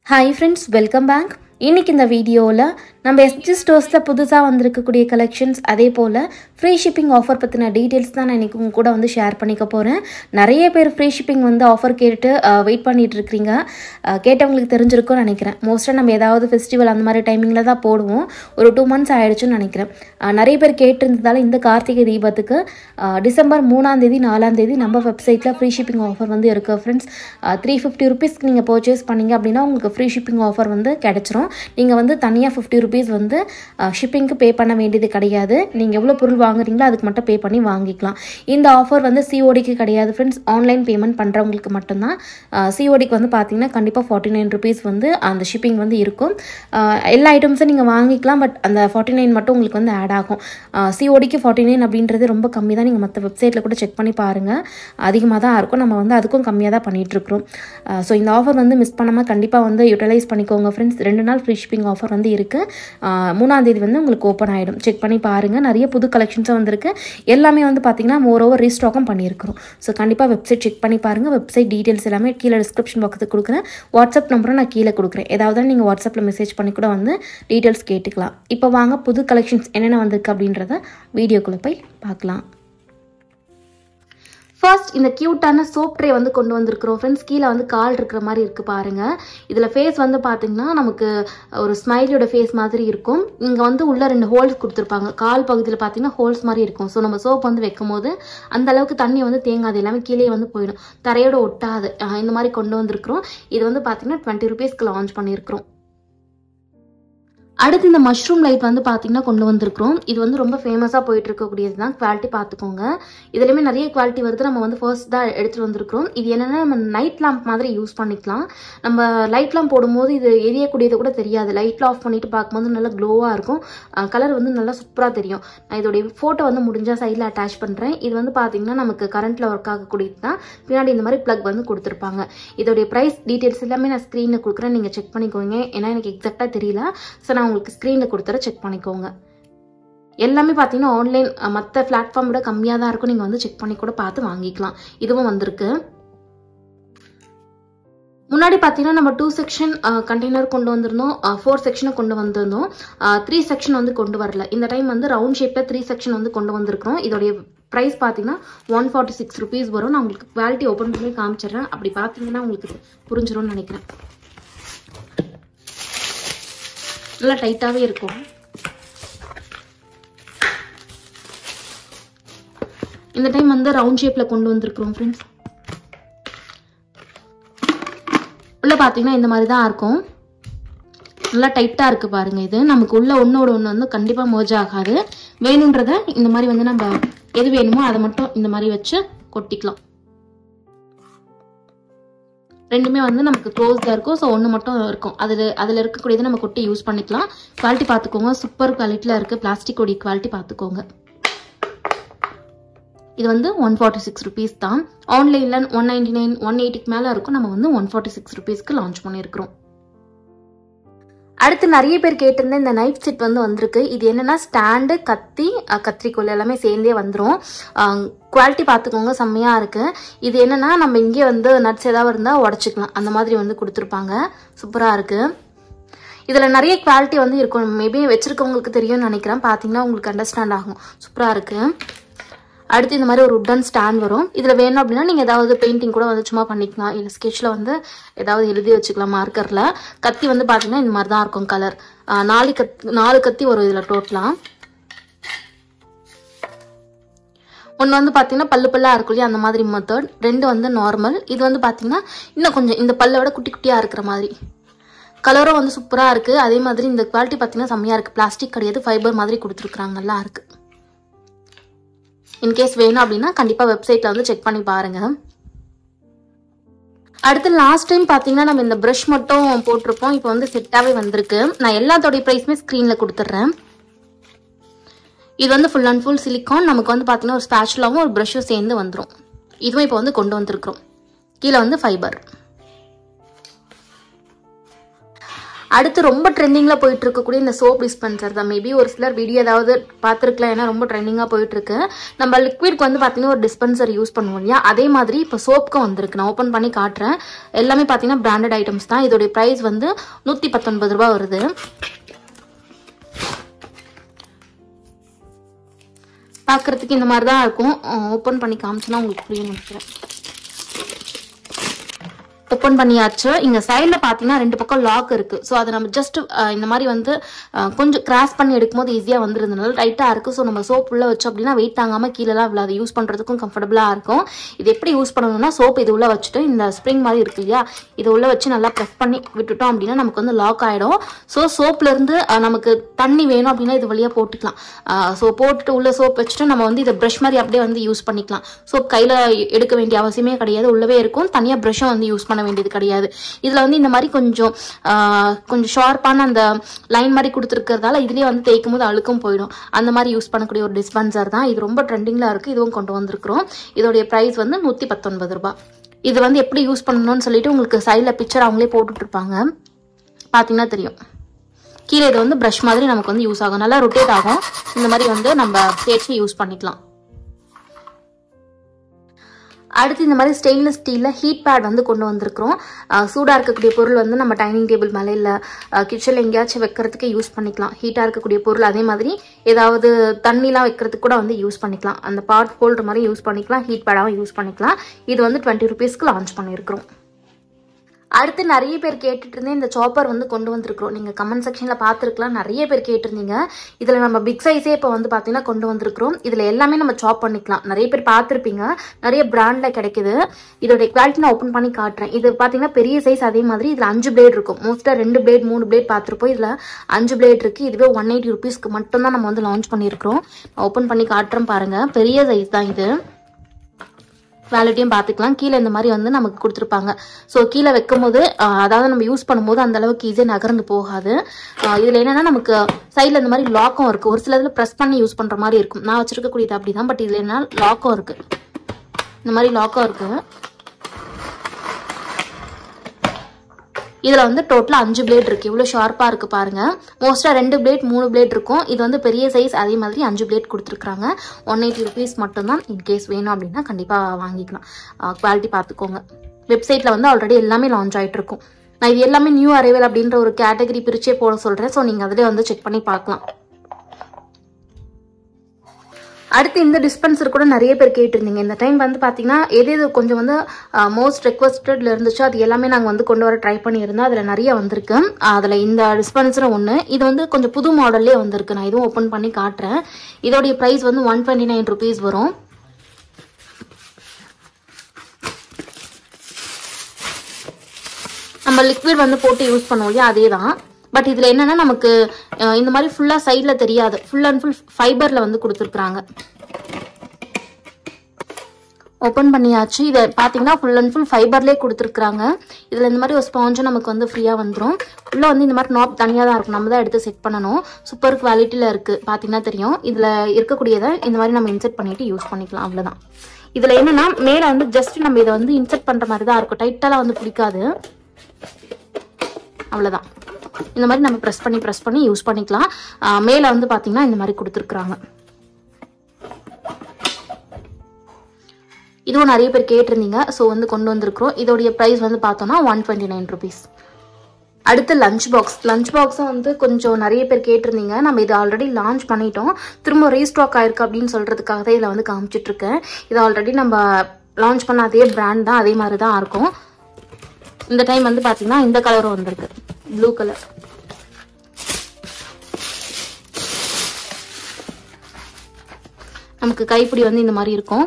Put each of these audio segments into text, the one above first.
hi friends welcome back இன்னைக்கு இந்த வீடியோவில் நம்ம எஸ்ஜி ஸ்டோர்ஸில் புதுசாக வந்திருக்கக்கூடிய கலெக்ஷன்ஸ் அதே போல் ஃப்ரீ ஷிப்பிங் ஆஃபர் பற்றின டீட்டெயில்ஸ் தான் நான் இன்றைக்கி உங்க கூட வந்து ஷேர் பண்ணிக்க போகிறேன் நிறைய பேர் ஃப்ரீ ஷிப்பிங் வந்து ஆஃபர் கேட்டு வெயிட் பண்ணிட்டு இருக்கிறீங்க அஹ், கேட்டவங்களுக்கு தெரிஞ்சிருக்கும்னு நினைக்கிறேன் மோஸ்ட்டாக நம்ம ஏதாவது ஃபெஸ்டிவல் அந்த மாதிரி டைமிங்கில் தான் போடுவோம் ஒரு டூ மந்த்ஸ் ஆயிடுச்சுன்னு நினைக்கிறேன் அஹ், நிறைய பேர் கேட்டிருந்ததால இந்த கார்த்திகை தீபத்துக்கு அஹ், டிசம்பர் மூணாம் தேதி நாலாம் தேதி நம்ம வெப்சைட்டில் ஃப்ரீ ஷிப்பிங் ஆஃபர் வந்து இருக்குது ஃப்ரெண்ட்ஸ் த்ரீ ஃபிஃப்டி ருபீஸ்க்கு நீங்கள் பர்ச்சேஸ் பண்ணீங்க அப்படின்னா உங்களுக்கு ஃப்ரீ ஷிப்பிங் ஆஃபர் வந்து கிடச்சிரும் நீங்கள் வந்து தனியாக ஃபிஃப்டி ருபீஸ் வந்து ஷிப்பிங்க்கு பே பண்ண வேண்டியது கிடையாது நீங்கள் எவ்வளோ பொருள் வாங்குறீங்களோ அதுக்கு மட்டும் பே பண்ணி வாங்கிக்கலாம் இந்த ஆஃபர் வந்து சிஓடிக்கு கிடையாது ஃப்ரெண்ட்ஸ் ஆன்லைன் பேமெண்ட் பண்ணுறவங்களுக்கு மட்டும்தான் சிஓடிக்கு வந்து பார்த்தீங்கன்னா கண்டிப்பாக ஃபார்ட்டி நைன் ருபீஸ் வந்து அந்த ஷிப்பிங் வந்து இருக்கும் அஹ், எல்லா ஐட்டம்ஸும் நீங்கள் வாங்கிக்கலாம் பட் அந்த ஃபார்ட்டி நைன் மட்டும் உங்களுக்கு வந்து ஆட் ஆகும் சிஓடிக்கு ஃபார்ட்டி நைன் அப்படின்றது ரொம்ப கம்மி தான் நீங்கள் மற்ற வெப்சைட்டில் கூட செக் பண்ணி பாருங்கள் அதிகமாக தான் இருக்கும் நம்ம வந்து அதுக்கும் கம்மியாக தான் பண்ணிகிட்ருக்குறோம் ஸோ இந்த ஆஃபர் வந்து மிஸ் பண்ணாமல் கண்டிப்பாக வந்து யூட்டிலைஸ் பண்ணிக்கோங்க ஃப்ரெண்ட்ஸ் ரெண்டு நாள் ஃப்ரீ ஷிப்பிங் ஆஃபர் வந்து இருக்குது மூணாம் தேதி வந்து உங்களுக்கு ஓப்பன் ஆகிடும் செக் பண்ணி பாருங்கள் நிறைய புது கலெக்ஷன்ஸும் வந்திருக்கு எல்லாமே வந்து பார்த்தீங்கன்னா மோர் ஓவர் ரீஸ்டாக்கும் பண்ணியிருக்கிறோம் ஸோ கண்டிப்பாக வெப்சைட் செக் பண்ணி பாருங்கள் வெப்சைட் டீட்டெயில்ஸ் எல்லாமே கீழே டிஸ்கிரிப்ஷன் பாக்ஸுக்கு கொடுக்குறேன் வாட்ஸ்அப் நம்பரும் நான் கீழே கொடுக்குறேன் ஏதாவது நீங்கள் வாட்ஸ்அப்பில் மெசேஜ் பண்ணி கூட வந்து டீட்டெயில்ஸ் கேட்டுக்கலாம் இப்போ வாங்க புது கலெக்ஷன்ஸ் என்னென்ன வந்திருக்கு அப்படின்றத வீடியோக்குள்ளே போய் பார்க்கலாம் ஃபர்ஸ்ட் இந்த க்யூட்டான சோப் ட்ரே வந்து கொண்டு வந்திருக்கிறோம் ஃப்ரெண்ட்ஸ் கீழே வந்து கால் இருக்கிற மாதிரி இருக்குது பாருங்கள் இதில் ஃபேஸ் வந்து பார்த்தீங்கன்னா நமக்கு ஒரு ஸ்மைலியோட ஃபேஸ் மாதிரி இருக்கும் இங்கே வந்து உள்ள ரெண்டு ஹோல்ஸ் கொடுத்துருப்பாங்க கால் பகுதியில் பார்த்தீங்கன்னா ஹோல்ஸ் மாதிரி இருக்கும் ஸோ நம்ம சோப் வந்து வைக்கும் போது அந்த அளவுக்கு தண்ணி வந்து தேங்காது எல்லாமே கீழே வந்து போயிடும் தரையோட ஒட்டாது அஹ் இந்த மாதிரி கொண்டு வந்திருக்கிறோம் இது வந்து பார்த்தீங்கன்னா டுவெண்ட்டி ருபீஸ்க்கு லான்ச் பண்ணியிருக்கிறோம் அடுத்து இந்த மஷ்ரூம் லைட் வந்து பார்த்தீங்கன்னா கொண்டு வந்திருக்கிறோம் இது வந்து ரொம்ப ஃபேமஸாக போயிட்டு இருக்கக்கூடியது தான் குவாலிட்டி பார்த்துக்கோங்க இதுலேயுமே நிறைய குவாலிட்டி வருது நம்ம வந்து ஃபர்ஸ்ட் தான் எடுத்துகிட்டு வந்திருக்கிறோம் இது என்னென்னா நம்ம நைட் லேம்ப் மாதிரி யூஸ் பண்ணிக்கலாம் நம்ம லைட் லேம்ப் போடும்போது இது எரியக்கூடியது கூட தெரியாது லைட்டில் ஆஃப் பண்ணிட்டு பார்க்கும்போது நல்லா க்ளோவாக இருக்கும் கலர் வந்து நல்லா சூப்பராக தெரியும் நான் இதோடைய ஃபோட்டோ வந்து முடிஞ்சால் சைடில் அட்டாச் பண்ணுறேன் இது வந்து பார்த்தீங்கன்னா நமக்கு கரண்ட்டில் ஒர்க் ஆகக்கூடியது தான் பின்னாடி இந்த மாதிரி ப்ளக் வந்து கொடுத்துருப்பாங்க இதோடைய ப்ரைஸ் டீட்டெயில்ஸ் எல்லாமே நான் ஸ்க்ரீனில் கொடுக்குறேன் நீங்கள் செக் பண்ணிக்கோங்க ஏன்னா எனக்கு எக்ஸாக்டாக தெரியல ஸோ நான் உங்களுக்கு ஸ்க்ரீனில் கொடுத்துற செக் பண்ணிக்கோங்க எல்லாமே பார்த்தீங்கன்னா ஆன்லைன் மற்ற பிளாட்ஃபார்ம் விட கம்மியாக தான் இருக்கும் நீங்கள் வந்து செக் பண்ணி கூட பார்த்து வாங்கிக்கலாம் இதுவும் வந்திருக்கு முன்னாடி பார்த்தீங்கன்னா நம்ம டூ செக்ஷன் கண்டெய்னர் கொண்டு வந்திருந்தோம் ஃபோர் செக்ஷனை கொண்டு வந்திருந்தோம் த்ரீ செக்ஷன் வந்து கொண்டு வரல இந்த டைம் வந்து ரவுண்ட் ஷேப்பில் த்ரீ செக்ஷன் வந்து கொண்டு வந்திருக்கிறோம் இதோடைய ப்ரைஸ் பார்த்தீங்கன்னா ஒன் ஃபார்ட்டி சிக்ஸ் ருபீஸ் வரும் நான் உங்களுக்கு குவாலிட்டி ஓப்பன் பண்ணி காமிச்சிடுறேன் அப்படி பார்த்தீங்கன்னா உங்களுக்கு புரிஞ்சிரும்னு நினைக்கிறேன் நல்லா டைட்டாகவே இருக்கும் இந்த டைம் வந்து ரவுண்ட் ஷேப்பில் கொண்டு வந்திருக்கிறோம் ஃப்ரெண்ட்ஸ் உள்ள பார்த்தீங்கன்னா இந்த மாதிரி தான் இருக்கும் நல்லா டைட்டாக இருக்குது பாருங்க இது நமக்கு உள்ள ஒன்றோட ஒன்று வந்து கண்டிப்பாக மோஜ் ஆகாது வேணுன்றத இந்த மாதிரி வந்து நம்ம எது வேணுமோ அதை மட்டும் இந்த மாதிரி வச்சு கொட்டிக்கலாம் ரெண்டுமே வந்து நமக்கு க்ளோஸ்டாக இருக்கும் ஸோ ஒன்று மட்டும் இருக்கும் அதில் அதில் இருக்கக்கூடியதை நம்ம கொட்டி யூஸ் பண்ணிக்கலாம் குவாலிட்டி பார்த்துக்கோங்க சூப்பர் குவாலிட்டியில் இருக்குது பிளாஸ்டிக் உடைய குவாலிட்டி பார்த்துக்கோங்க இது வந்து ஒன் ஃபார்ட்டி சிக்ஸ் ருபீஸ் தான் ஆன்லைனில் ஒன் நைன்டி நைன் ஒன் எயிட்டிக்கு மேலே இருக்கும் நம்ம வந்து ஒன் ஃபார்ட்டி சிக்ஸ் ருபீஸ்க்கு லான்ச் பண்ணியிருக்கிறோம் அடுத்து நிறைய பேர் கேட்டிருந்த இந்த நைஃப் செட் வந்து வந்திருக்கு இது என்னன்னா ஸ்டாண்டு கத்தி அஹ், கத்திரிக்கோல் எல்லாமே சேர்ந்தே வந்துடும் குவாலிட்டி பார்த்துக்கோங்க செம்மையாக இருக்குது இது என்னன்னா நம்ம இங்கே வந்து நட்ஸ் ஏதாவது இருந்தால் உடச்சிக்கலாம் அந்த மாதிரி வந்து கொடுத்துருப்பாங்க சூப்பராக இருக்குது இதில் நிறைய குவாலிட்டி வந்து இருக்கும் மேபி வச்சிருக்கவங்களுக்கு தெரியும்னு நினைக்கிறேன் பார்த்தீங்கன்னா உங்களுக்கு அண்டர்ஸ்டாண்ட் ஆகும் சூப்பராக இருக்குது அடுத்து இந்த மாதிரி ஒரு உட்டன் ஸ்டாண்ட் வரும் இதில் வேணும் அப்படின்னா நீங்கள் ஏதாவது பெயிண்டிங் கூட வந்து சும்மா பண்ணிக்கலாம் இல்லை ஸ்கெட்சில் வந்து ஏதாவது எழுதி வச்சுக்கலாம் மார்க்கரில் கத்தி வந்து பார்த்தீங்கன்னா இந்த மாதிரி தான் இருக்கும் கலர் நாலு கத் நாலு கத்தி வரும் இதில் டோட்டலாக ஒன்று வந்து பார்த்தீங்கன்னா பல்லு பல்லாக இருக்கும் இல்லையா அந்த மாதிரி மெத்தட் ரெண்டு வந்து நார்மல் இது வந்து பார்த்தீங்கன்னா இன்னும் கொஞ்சம் இந்த பல்லை விட குட்டி குட்டியாக இருக்கிற மாதிரி கலரும் வந்து சூப்பராக இருக்குது அதே மாதிரி இந்த குவாலிட்டி பார்த்தீங்கன்னா செம்மையாக இருக்குது பிளாஸ்டிக் கிடையாது ஃபைபர் மாதிரி கொடுத்துருக்குறாங்க நல்லா இருக்குது இன்கேஸ் வேணும் அப்படின்னா கண்டிப்பாக வெப்சைட்டில் வந்து செக் பண்ணி பாருங்க அடுத்து லாஸ்ட் டைம் பார்த்தீங்கன்னா நம்ம இந்த ப்ரஷ் மட்டும் போட்டிருப்போம் இப்போ வந்து செட்டாகவே வந்திருக்கு நான் எல்லாத்தோடைய ப்ரைஸுமே ஸ்க்ரீனில் கொடுத்துட்றேன் இது வந்து ஃபுல் அண்ட் ஃபுல் சிலிக்கான் நமக்கு வந்து பார்த்தீங்கன்னா ஒரு ஸ்பேச்சுலாவும் ஒரு ப்ரஷ்ஷும் சேர்ந்து வந்துடும் இதுவும் இப்போ வந்து கொண்டு வந்திருக்கிறோம் கீழே வந்து ஃபைபர் அடுத்து ரொம்ப ட்ரெண்டிங்கில் போயிட்டு இருக்கக்கூடிய இந்த சோப் டிஸ்பென்சர் தான் மேபி ஒரு சிலர் வீடியோ ஏதாவது பார்த்துருக்கலாம் ஏன்னா ரொம்ப ட்ரெண்டிங்காக போயிட்டு இருக்கு நம்ம லிக்விட்க்கு வந்து பார்த்தீங்கன்னா ஒரு டிஸ்பென்சர் யூஸ் பண்ணுவோம் இல்லையா அதே மாதிரி இப்போ சோப்புக்கும் வந்திருக்கு நான் ஓப்பன் பண்ணி காட்டுறேன் எல்லாமே பார்த்தீங்கன்னா பிராண்டட் ஐட்டம்ஸ் தான் இதோடைய ப்ரைஸ் வந்து நூற்றி பத்தொன்பது ரூபா வருது பார்க்குறதுக்கு இந்த மாதிரி தான் இருக்கும் ஓப்பன் பண்ணி காமிச்சுன்னா உங்களுக்கு புரியும் நினைக்கிறேன் ஓப்பன் பண்ணியாச்சு இங்க சைடில் பார்த்தீங்கன்னா ரெண்டு பக்கம் லாக் இருக்கு ஸோ அதை நம்ம ஜஸ்ட் இந்த மாதிரி வந்து அஹ், கொஞ்சம் கிராஸ் பண்ணி எடுக்கும்போது ஈஸியாக வந்துருந்தனால டைட்டாக இருக்கு ஸோ நம்ம சோப் உள்ள வச்சோம் அப்படின்னா வெயிட் தாங்காம கீழெல்லாம் விழாது யூஸ் பண்ணுறதுக்கும் கம்ஃபர்டபுளாக இருக்கும் இது எப்படி யூஸ் பண்ணணும்னா சோப் இது உள்ள வச்சுட்டு இந்த ஸ்ப்ரிங் மாதிரி இருக்கு இல்லையா இது உள்ள வச்சு நல்லா ப்ரெஸ் பண்ணி விட்டுட்டோம் அப்படின்னா நமக்கு வந்து லாக் ஆகிடும் ஸோ சோப்லேருந்து நமக்கு தண்ணி வேணும் அப்படின்னா இது வழியாக போட்டுக்கலாம் ஸோ போட்டுட்டு உள்ள சோப் வச்சுட்டு நம்ம வந்து இதை ப்ரஷ் மாதிரி அப்படியே வந்து யூஸ் பண்ணிக்கலாம் சோப் கையில் எடுக்க வேண்டிய அவசியமே கிடையாது உள்ளவே இருக்கும் தனியாக ப்ரஷ்ஷும் வந்து யூஸ் பண்ண வேண்டியது கிடையாது இதில் வந்து இந்த மாதிரி கொஞ்சம் ஆஹ், கொஞ்சம் ஷார்ப்பான அந்த லைன் மாதிரி கொடுத்துருக்கிறதால இதுலேயே வந்து தேய்க்கும் போது அழுக்கும் போயிடும் அந்த மாதிரி யூஸ் பண்ணக்கூடிய ஒரு டிஸ்பென்சர் தான் இது ரொம்ப ட்ரெண்டிங்கில் இருக்குது இதுவும் கொண்டு வந்திருக்கிறோம் இதோடைய ப்ரைஸ் வந்து நூற்றி பத்தொன்பது ரூபாய் இது வந்து எப்படி யூஸ் பண்ணணும்னு சொல்லிட்டு உங்களுக்கு சைடில் பிக்சர் அவங்களே போட்டுட்ருப்பாங்க பார்த்தீங்கன்னா தெரியும் கீழே இது வந்து ப்ரஷ் மாதிரி நமக்கு வந்து யூஸ் ஆகும் நல்லா ரொட்டேட் ஆகும் இந்த மாதிரி வந்து நம்ம தேய்ச்சி யூஸ் பண்ணிக்கலாம் அடுத்து இந்த மாதிரி ஸ்டெயின்லெஸ் ஸ்டீலில் ஹீட் பேட் வந்து கொண்டு வந்திருக்கிறோம் சூடாக இருக்கக்கூடிய பொருள் வந்து நம்ம டைனிங் டேபிள் மேலே இல்லை கிச்சனில் எங்கேயாச்சும் வைக்கிறதுக்கு யூஸ் பண்ணிக்கலாம் ஹீட்டாக இருக்கக்கூடிய பொருள் அதே மாதிரி ஏதாவது தண்ணிலாம் வைக்கிறதுக்கு கூட வந்து யூஸ் பண்ணிக்கலாம் அந்த பாட் ஹோல்டர் மாதிரி யூஸ் பண்ணிக்கலாம் ஹீட் பேடாகவும் யூஸ் பண்ணிக்கலாம் இது வந்து டுவெண்ட்டி ருபீஸ்க்கு லான்ச் பண்ணியிருக்கிறோம் அடுத்து நிறைய பேர் கேட்டுட்டு இருந்தேன் இந்த சாப்பர் வந்து கொண்டு வந்திருக்கிறோம் நீங்கள் கமெண்ட் செக்ஷனில் பார்த்துருக்கலாம் நிறைய பேர் கேட்டிருந்தீங்க இதில் நம்ம பிக் சைஸே இப்போ வந்து பார்த்தீங்கன்னா கொண்டு வந்திருக்கிறோம் இதில் எல்லாமே நம்ம சாப் பண்ணிக்கலாம் நிறைய பேர் பார்த்துருப்பீங்க நிறைய பிராண்டில் கிடைக்குது இதோட குவாலிட்டி நான் ஓப்பன் பண்ணி காட்டுறேன் இது பார்த்தீங்கன்னா பெரிய சைஸ் அதே மாதிரி இதில் அஞ்சு பிளேட் இருக்கும் மோஸ்ட்டாக ரெண்டு பிளேட் மூணு பிளேட் பார்த்துருப்போம் இதில் அஞ்சு பிளேட் இருக்குது இதுவே ஒன் எயிட்டி ருபீஸ்க்கு மட்டும்தான் நம்ம வந்து லான்ச் பண்ணியிருக்கிறோம் ஓப்பன் பண்ணி காட்டுறேன் பாருங்கள் பெரிய சைஸ் தான் இது குவாலிட்டியும் பார்த்துக்கலாம் கீழே இந்த மாதிரி வந்து நமக்கு கொடுத்துருப்பாங்க ஸோ கீழே வைக்கும்போது ஆஹ், அதாவது நம்ம யூஸ் பண்ணும்போது அந்த அளவுக்கு ஈஸியாக நகர்ந்து போகாது இதில் என்னன்னா நமக்கு சைடில் இந்த மாதிரி லாக்கும் இருக்குது ஒரு சில இதில் ப்ரெஸ் பண்ணி யூஸ் பண்ணுற மாதிரி இருக்கும் நான் வச்சிருக்கக்கூடியது அப்படி தான் பட் இதில் என்ன லாக்கும் இருக்குது இந்த மாதிரி லாக்கும் இருக்குது இதில் வந்து டோட்டலாக அஞ்சு பிளேட் இருக்குது இவ்வளோ ஷார்ப்பாக இருக்குது பாருங்கள் மோஸ்ட்டாக ரெண்டு பிளேட் மூணு பிளேட் இருக்கும் இது வந்து பெரிய சைஸ் அதே மாதிரி அஞ்சு பிளேட் கொடுத்துருக்குறாங்க ஒன் எயிட்டி ருபீஸ் மட்டும்தான் இன்கேஸ் வேணும் அப்படின்னா கண்டிப்பாக வாங்கிக்கலாம் குவாலிட்டி பார்த்துக்கோங்க வெப்சைட்டில் வந்து ஆல்ரெடி எல்லாமே லான்ச் ஆகிட்டு இருக்கும் நான் இது எல்லாமே நியூ அரைவல் அப்படின்ற ஒரு கேட்டகரி பிரிச்சே போட சொல்கிறேன் ஸோ நீங்கள் அதிலே வந்து செக் பண்ணி பார்க்கலாம் அடுத்து இந்த டிஸ்பென்சர் கூட நிறைய பேர் கேட்டிருந்தீங்க இந்த டைம் வந்து பார்த்தீங்கன்னா எது எது கொஞ்சம் வந்து மோஸ்ட் ரெக்வஸ்டட்ல இருந்துச்சோ அது எல்லாமே நாங்கள் வந்து கொண்டு வர ட்ரை பண்ணியிருந்தோம் அதில் நிறைய வந்திருக்கு அதில் இந்த டிஸ்பென்சரும் ஒன்று இது வந்து கொஞ்சம் புது மாடல்லே வந்திருக்கு நான் இதுவும் ஓப்பன் பண்ணி காட்டுறேன் இதோடைய ப்ரைஸ் வந்து ஒன் டுவெண்ட்டி நைன் ருபீஸ் வரும் நம்ம லிக்விட் வந்து போட்டு யூஸ் பண்ணுவோம் இல்லையா அதே தான் பட் இதில் என்னன்னா நமக்கு அஹ், இந்த மாதிரி ஃபுல்லாக சைடில் தெரியாது ஃபுல் அண்ட் ஃபுல் ஃபைபரில் வந்து கொடுத்துருக்குறாங்க ஓப்பன் பண்ணியாச்சு இதை பார்த்தீங்கன்னா ஃபுல் அண்ட் ஃபுல் ஃபைபர்லேயே கொடுத்துருக்குறாங்க இதில் இந்த மாதிரி ஒரு ஸ்பாஞ்சும் நமக்கு வந்து ஃப்ரீயாக வந்துடும் உள்ளே வந்து இந்த மாதிரி நாப் தனியாக தான் இருக்கும் நம்ம தான் எடுத்து செட் பண்ணணும் சூப்பர் குவாலிட்டியில் இருக்குது பார்த்தீங்கன்னா தெரியும் இதில் இருக்கக்கூடியதை இந்த மாதிரி நம்ம இன்செர்ட் பண்ணிட்டு யூஸ் பண்ணிக்கலாம் அவ்வளோதான் இதில் என்னன்னா மேலே வந்து ஜஸ்ட் நம்ம இதை வந்து இன்செர்ட் பண்ணுற மாதிரி தான் இருக்கும் டைட்டாலாம் வந்து பிடிக்காது அவ்வளோதான் இந்த மாதிரி நம்ம ப்ரெஸ் பண்ணி ப்ரெஸ் பண்ணி யூஸ் பண்ணிக்கலாம் ஆஹ் மேலே வந்து பார்த்தீங்கன்னா இந்த மாதிரி கொடுத்துருக்குறாங்க இதுவும் நிறைய பேர் கேட்டிருந்தீங்க ஸோ வந்து கொண்டு வந்திருக்கிறோம் இதோடைய ப்ரைஸ் வந்து பார்த்தோம்னா ஒன் டுவெண்ட்டி நைன் ருபீஸ் அடுத்து லஞ்ச் பாக்ஸ் லஞ்ச் பாக்ஸும் வந்து கொஞ்சம் நிறைய பேர் கேட்டிருந்தீங்க நம்ம இது ஆல்ரெடி லான்ச் பண்ணிட்டோம் திரும்ப ரீஸ்டாக் ஆயிருக்கு அப்படின்னு சொல்கிறதுக்காக தான் இதில் வந்து காமிச்சிட்ருக்கேன் இது ஆல்ரெடி நம்ம லான்ச் பண்ண அதே பிராண்ட் தான் அதே மாதிரி தான் இருக்கும் இந்த டைம் வந்து பார்த்தீங்கன்னா இந்த கலரும் வந்திருக்கு ப்ளூ கலர் நமக்கு கைப்பிடி வந்து இந்த மாதிரி இருக்கும்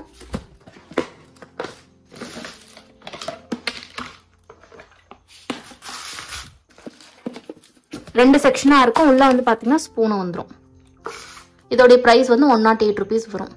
ரெண்டு செக்ஷனாக இருக்கும் உள்ளே வந்து பார்த்தீங்கன்னா ஸ்பூனும் வந்துடும் இதோடைய ப்ரைஸ் வந்து ஒன் நாட் எயிட் ருபீஸ் வரும்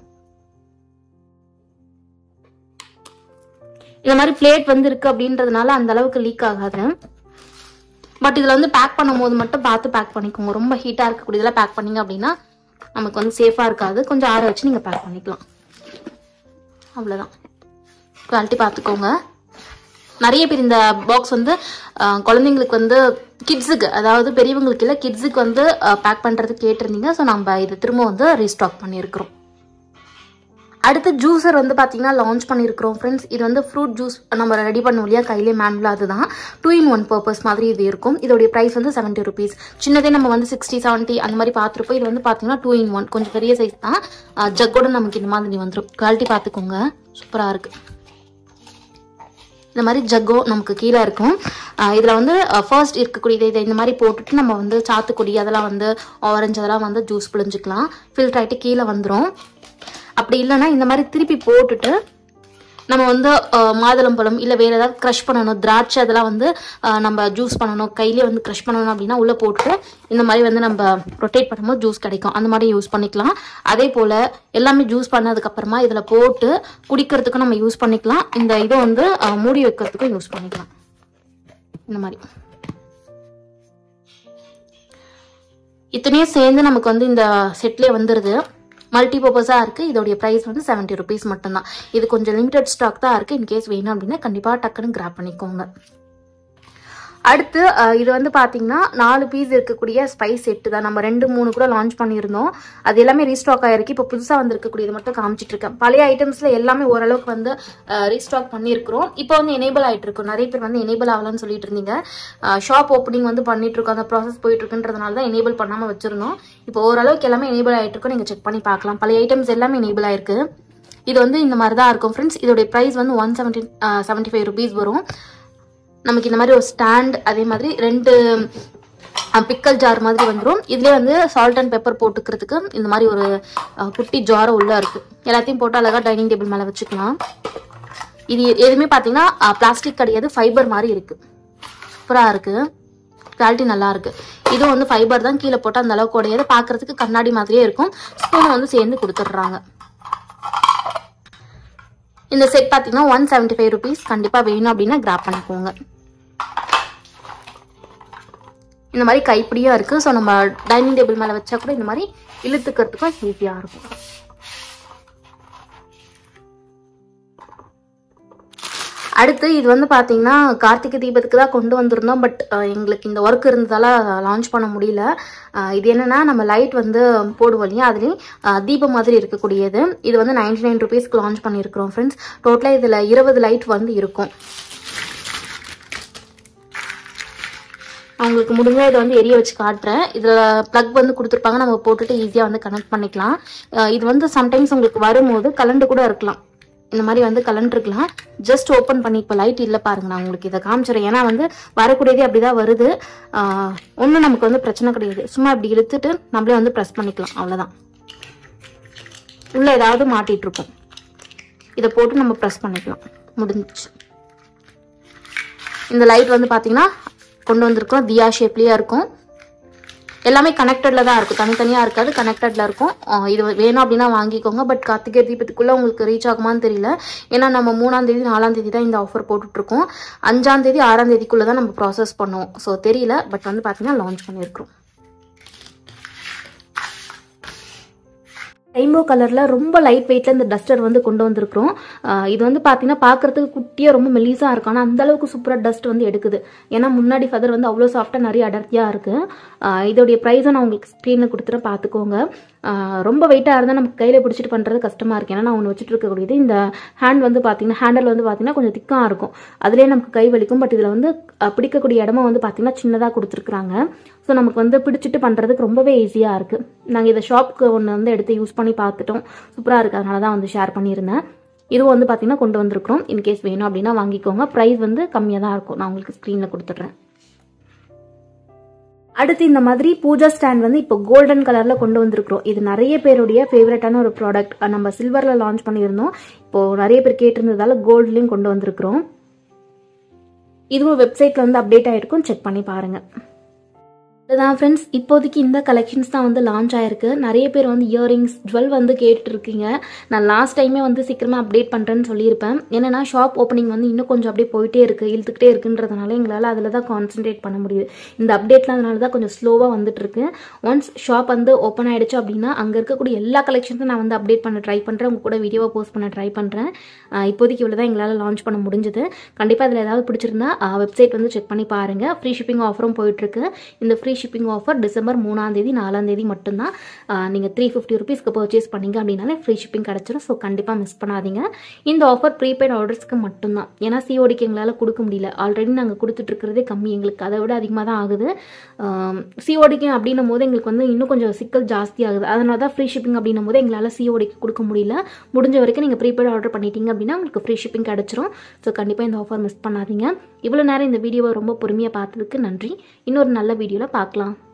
இந்த மாதிரி பிளேட் வந்து இருக்கு அப்படின்றதுனால அந்த அளவுக்கு லீக் ஆகாது பட் இதில் வந்து பேக் பண்ணும்போது மட்டும் பார்த்து பேக் பண்ணிக்கோங்க ரொம்ப ஹீட்டாக இருக்கக்கூடியதெல்லாம் பேக் பண்ணீங்க அப்படின்னா நமக்கு வந்து சேஃபாக இருக்காது கொஞ்சம் ஆற வச்சு நீங்கள் பேக் பண்ணிக்கலாம் அவ்வளோதான் குவாலிட்டி பார்த்துக்கோங்க நிறைய பேர் இந்த பாக்ஸ் வந்து அஹ், குழந்தைங்களுக்கு வந்து கிட்ஸுக்கு அதாவது பெரியவங்களுக்கு இல்லை கிட்ஸுக்கு வந்து பேக் பண்ணுறதுக்கு கேட்டிருந்தீங்க ஸோ நம்ம இது திரும்ப வந்து ரீஸ்டாக் பண்ணியிருக்கிறோம் அடுத்து ஜூஸர் வந்து பார்த்தீங்கன்னா லான்ச் பண்ணியிருக்கிறோம் ஃப்ரெண்ட்ஸ் இது வந்து ஃப்ரூட் ஜூஸ் நம்ம ரெடி பண்ணுவோம் இல்லையா கையிலே மேனுவல் அதுதான் டூ இன் ஒன் பர்பஸ் மாதிரி இது இருக்கும் இதோடைய ப்ரைஸ் வந்து செவன்ட்டி ருபீஸ் சின்னதே நம்ம வந்து சிக்ஸ்டி செவன்ட்டி அந்த மாதிரி பார்த்துருப்போம் இது வந்து பார்த்தீங்கன்னா டூ இன் ஒன் கொஞ்சம் பெரிய சைஸ் தான் ஜக்கோட நமக்கு இந்த மாதிரி வந்துடும் குவாலிட்டி பார்த்துக்கோங்க சூப்பராக இருக்குது இந்த மாதிரி ஜக்கோ நமக்கு கீழே இருக்கும் இதில் வந்து ஃபர்ஸ்ட் இருக்கக்கூடிய இதை இந்த மாதிரி போட்டுட்டு நம்ம வந்து சாத்துக்குடி அதெல்லாம் வந்து ஆரஞ்சு அதெல்லாம் வந்து ஜூஸ் பிழிஞ்சுக்கலாம் ஃபில்டர் ஆகிட்டு கீழே வந்துடும் அப்படி இல்லைன்னா இந்த மாதிரி திருப்பி போட்டுட்டு நம்ம வந்து அஹ், மாதுளம்பழம் இல்லை வேறு ஏதாவது க்ரஷ் பண்ணணும் திராட்சை அதெல்லாம் வந்து அஹ், நம்ம ஜூஸ் பண்ணணும் கையிலே வந்து க்ரஷ் பண்ணணும் அப்படின்னா உள்ளே போட்டுட்டு இந்த மாதிரி வந்து நம்ம ரொட்டேட் பண்ணும்போது ஜூஸ் கிடைக்கும் அந்த மாதிரி யூஸ் பண்ணிக்கலாம் அதே போல் எல்லாமே ஜூஸ் பண்ணதுக்கப்புறமா இதில் போட்டு குடிக்கிறதுக்கும் நம்ம யூஸ் பண்ணிக்கலாம் இந்த இதை வந்து அஹ், மூடி வைக்கிறதுக்கும் யூஸ் பண்ணிக்கலாம் இந்த மாதிரி இத்தனையும் சேர்ந்து நமக்கு வந்து இந்த செட்லேயே வந்துடுது மல்டி பர்பஸாக இருக்குது இதோடைய ப்ரைஸ் வந்து செவன்ட்டி ருபீஸ் மட்டும்தான் இது கொஞ்சம் லிமிடெட் ஸ்டாக் தான் இருக்குது இன்கேஸ் வேணும் அப்படின்னா கண்டிப்பாக டக்குன்னு கிராப் பண்ணிக்கோங்க அடுத்து அஹ், இது வந்து பார்த்தீங்கன்னா நாலு பீஸ் இருக்கக்கூடிய ஸ்பைஸ் செட்டு தான் நம்ம ரெண்டு மூணு கூட லான்ச் பண்ணியிருந்தோம் அது எல்லாமே ரீஸ்டாக் ஆயிருக்கு இப்போ புதுசாக வந்திருக்கக்கூடியது மட்டும் காமிச்சிட்டு இருக்கேன் பழைய ஐட்டம்ஸில் எல்லாமே ஓரளவுக்கு வந்து ரீஸ்டாக் பண்ணியிருக்கிறோம் இப்போ வந்து எனேபிள் ஆகிட்டு இருக்கும் நிறைய பேர் வந்து எனேபிள் ஆகலன்னு சொல்லிட்டு இருந்தீங்க ஷாப் ஓப்பனிங் வந்து பண்ணிட்டு இருக்கோம் அந்த ப்ராசஸ் போயிட்டு இருக்குன்றதுனால தான் எனேபிள் பண்ணாமல் வச்சிருந்தோம் இப்போ ஓரளவுக்கு எல்லாமே எனேபிள் ஆகிட்டு இருக்கும் நீங்கள் செக் பண்ணி பார்க்கலாம் பழைய ஐட்டம்ஸ் எல்லாமே எனேபிள் ஆயிருக்கு இது வந்து இந்த மாதிரி தான் இருக்கும் ஃப்ரெண்ட்ஸ் இதோடைய ப்ரைஸ் வந்து one seventy seventy five rupees வரும் நமக்கு இந்த மாதிரி ஒரு ஸ்டாண்ட் அதே மாதிரி ரெண்டு பிக்கல் ஜார் மாதிரி வந்துடும் இதுலேயே வந்து சால்ட் அண்ட் பெப்பர் போட்டுக்கிறதுக்கு இந்த மாதிரி ஒரு அஹ், குட்டி ஜாரம் உள்ளே இருக்குது எல்லாத்தையும் போட்டு அழகாக டைனிங் டேபிள் மேலே வச்சுக்கலாம் இது எதுவுமே பார்த்தீங்கன்னா பிளாஸ்டிக் கிடையாது ஃபைபர் மாதிரி இருக்குது சூப்பராக இருக்குது குவாலிட்டி நல்லா இருக்கு இதுவும் வந்து ஃபைபர் தான் கீழே போட்டு அந்த அளவுக்கு உடையாது பார்க்கறதுக்கு கண்ணாடி மாதிரியே இருக்கும் ஸ்பூனை வந்து சேர்ந்து கொடுத்துட்றாங்க இந்த செட் பார்த்தீங்கன்னா ஒன் செவன்ட்டி ஃபைவ் ருபீஸ் கண்டிப்பாக வேணும் அப்படின்னா கிராப் பண்ணிக்கோங்க இந்த மாதிரி கைப்பிடியாக இருக்குது ஸோ நம்ம டைனிங் டேபிள் மேலே வச்சா கூட இந்த மாதிரி இழுத்துக்கிறதுக்கும் ஈஸியாக இருக்கும் அடுத்து இது வந்து பார்த்தீங்கன்னா கார்த்திகை தீபத்துக்கு தான் கொண்டு வந்திருந்தோம் பட் எங்களுக்கு இந்த ஒர்க் இருந்ததால லான்ச் பண்ண முடியல அஹ், இது என்னன்னா நம்ம லைட் வந்து போடுவோம் இல்லையா அதுலேயும் அஹ், தீபம் மாதிரி இருக்கக்கூடியது இது வந்து நைன்டி நைன் ருபீஸ்க்கு லான்ச் பண்ணியிருக்கிறோம் ஃப்ரெண்ட்ஸ் டோட்டலாக இதில் இருபது லைட் வந்து இருக்கும் அவங்களுக்கு முடிஞ்சா இதை வந்து எரிய வச்சு காட்டுறேன் இதில் ப்ளக் வந்து கொடுத்துருப்பாங்க நம்ம போட்டுட்டு ஈஸியாக வந்து கனெக்ட் பண்ணிக்கலாம் அஹ் இது வந்து சம்டைம்ஸ் உங்களுக்கு வரும்போது கலண்டு கூட இருக்கலாம் இந்த மாதிரி வந்து கலண்டுருக்கலாம் ஜஸ்ட் ஓப்பன் பண்ணி இப்போ லைட் இல்லை பாருங்க நான் உங்களுக்கு இதை காமிச்சிடுறேன் ஏன்னா வந்து வரக்கூடியதே அப்படி தான் வருது ஒன்றும் நமக்கு வந்து பிரச்சனை கிடையாது சும்மா இப்படி இழுத்துட்டு நம்மளே வந்து ப்ரெஸ் பண்ணிக்கலாம் அவ்வளோதான் உள்ளே ஏதாவது மாட்டிட்டு இருக்கும் இதை போட்டு நம்ம ப்ரெஸ் பண்ணிக்கலாம் முடிஞ்சிச்சு இந்த லைட் வந்து பார்த்தீங்கன்னா கொண்டு வந்திருக்கோம் தியா ஷேப்லேயே இருக்கும் எல்லாமே கனெக்டடில் தான் இருக்கும் தனித்தனியாக இருக்காது கனெக்டடில் இருக்கும் ஆஹ் இது வேணும் அப்படின்னா வாங்கிக்கோங்க பட் கார்த்திகை தீபத்துக்குள்ளே உங்களுக்கு ரீச் ஆகுமான்னு தெரியல ஏன்னா நம்ம மூணாம் தேதி நாலாம் தேதி தான் இந்த ஆஃபர் போட்டுட்ருக்கோம் அஞ்சாம் தேதி ஆறாம் தேதிக்குள்ளே தான் நம்ம ப்ராசஸ் பண்ணுவோம் ஸோ தெரியல பட் வந்து பார்த்தீங்கன்னா லான்ச் பண்ணியிருக்கிறோம் ரெயின்போ கலரில் ரொம்ப லைட் வெயிட்டில் இந்த டஸ்டர் வந்து கொண்டு வந்திருக்கிறோம் ஆஹ் இது வந்து பார்த்தீங்கன்னா பார்க்கறதுக்கு குட்டியாக ரொம்ப மெலிசாக இருக்கும் ஆனால் அந்த அளவுக்கு சூப்பராக டஸ்ட் வந்து எடுக்குது ஏன்னா முன்னாடி ஃபதர் வந்து அவ்வளோ சாஃப்டாக நிறைய அடர்த்தியாக இருக்குது இதோடைய ப்ரைஸை நான் உங்களுக்கு ஸ்க்ரீனில் கொடுத்துட்டு பார்த்துக்கோங்க ஆஹ் ரொம்ப வெயிட்டாக இருந்தால் நமக்கு கையில் பிடிச்சிட்டு பண்ணுறது கஷ்டமாக இருக்குது ஏன்னா நான் ஒன்று வச்சுட்டு இருக்கக்கூடியது இந்த ஹேண்ட் வந்து பார்த்தீங்கன்னா ஹேண்டில் வந்து பார்த்தீங்கன்னா கொஞ்சம் திக்காக இருக்கும் அதுலேயே நமக்கு கை வலிக்கும் பட் இதில் வந்து அஹ், பிடிக்கக்கூடிய இடமா வந்து பார்த்தீங்கன்னா சின்னதாக கொடுத்துருக்குறாங்க ஸோ நமக்கு வந்து பிடிச்சிட்டு பண்ணுறதுக்கு ரொம்பவே ஈஸியாக இருக்குது நாங்கள் இதை ஷாப்புக்கு ஒன்று வந்து எடுத்து யூஸ் பண்ணி பார்த்துட்டோம் சூப்பராக இருக்குது அதனால தான் வந்து ஷேர் பண்ணியிருந்தேன் இதுவும் வந்து பார்த்தீங்கன்னா கொண்டு வந்திருக்கிறோம் இன்கேஸ் வேணும் அப்படின்னா வாங்கிக்கோங்க ப்ரைஸ் வந்து கம்மியாக தான் இருக்கும் நான் உங்களுக்கு ஸ்க்ரீனில் கொடுத்துட்றேன் அடுத்து இந்த மாதிரி பூஜா ஸ்டாண்ட் வந்து இப்போ கோல்டன் கலர்ல கொண்டு வந்திருக்கிறோம் இது நிறைய பேருடைய ஃபேவரட்டான ஒரு ப்ராடக்ட் நம்ம சில்வர்ல லான்ச் பண்ணியிருந்தோம் இப்போ நிறைய பேர் கேட்டிருந்ததால கோல்ட்லயும் கொண்டு வந்திருக்கிறோம் இதுவும் வெப்சைட்ல வந்து அப்டேட் ஆயிருக்கும் செக் பண்ணி பாருங்க இதுதான் ஃப்ரெண்ட்ஸ் இப்போதைக்கு இந்த கலெக்ஷன்ஸ் தான் வந்து லான்ச் ஆயிருக்கு நிறைய பேர் வந்து இயரிங்ஸ் ஜுவல் வந்து கேட்டுட்டு இருக்கீங்க நான் லாஸ்ட் டைமே வந்து சீக்கிரமாக அப்டேட் பண்ணுறேன்னு சொல்லியிருப்பேன் என்னன்னா ஷாப் ஓப்பனிங் வந்து இன்னும் கொஞ்சம் அப்படியே போயிட்டே இருக்குது இழுத்துக்கிட்டே இருக்குன்றதுனால எங்களால் அதில் தான் கான்சென்ட்ரேட் பண்ண முடியுது இந்த அப்டேட்லாம் அதனால தான் கொஞ்சம் ஸ்லோவாக வந்துட்டு இருக்கு ஒன்ஸ் ஷாப் வந்து ஓப்பன் ஆயிடுச்சு அப்படின்னா அங்கே இருக்கக்கூடிய எல்லா கலெக்ஷன்ஸும் நான் வந்து அப்டேட் பண்ண ட்ரை பண்ணுறேன் உங்க கூட வீடியோவை போஸ்ட் பண்ண ட்ரை பண்ணுறேன் இப்போதைக்கு இவ்வளோ தான் எங்களால் லான்ச் பண்ண முடிஞ்சது கண்டிப்பாக அதில் ஏதாவது பிடிச்சிருந்தா வெப்சைட் வந்து செக் பண்ணி பாருங்கள் ஃப்ரீ ஷிப்பிங் ஆஃபரும் போயிட்டுருக்கு இந்த ஃப்ரீ ஷிப்பிங் ஆஃபர் டிசம்பர் மூணாம் தேதி நாலாம் தேதி மட்டும்தான் நீங்கள் த்ரீ ஃபிஃப்டி ருபீஸ்க்கு பர்ச்சேஸ் பண்ணீங்க அப்படின்னாலே ஃப்ரீ ஷிப்பிங் கிடச்சிரும் ஸோ கண்டிப்பாக மிஸ் பண்ணாதீங்க இந்த ஆஃபர் ப்ரீபெய்ட் ஆர்டர்ஸ்க்கு மட்டும்தான் ஏன்னா சிஓடிக்கு எங்களால் கொடுக்க முடியல ஆல்ரெடி நாங்கள் கொடுத்துட்ருக்கிறதே கம்மி எங்களுக்கு அதை விட அதிகமாக தான் ஆகுது சிஓடிக்கு அப்படின்னும் போது எங்களுக்கு வந்து இன்னும் கொஞ்சம் சிக்கல் ஜாஸ்தி ஆகுது அதனால தான் ஃப்ரீ ஷிப்பிங் அப்படின்னும் போது எங்களால் சிஓடிக்கு கொடுக்க முடியல முடிஞ்ச வரைக்கும் நீங்கள் ப்ரீபெய்ட் ஆர்டர் பண்ணிட்டீங்க அப்படின்னா உங்களுக்கு ஃப்ரீ ஷிப்பிங் கிடச்சிரும் ஸோ கண்டிப்பாக இந்த ஆஃபர் மிஸ் பண்ணாதீங்க இவ்வளோ நேரம் இந்த வீடியோவை ரொம்ப பொறுமையாக பார்த்ததுக்கு நன்றி இன்னொரு நல்ல வீடியோவில் பார்க்கலாம்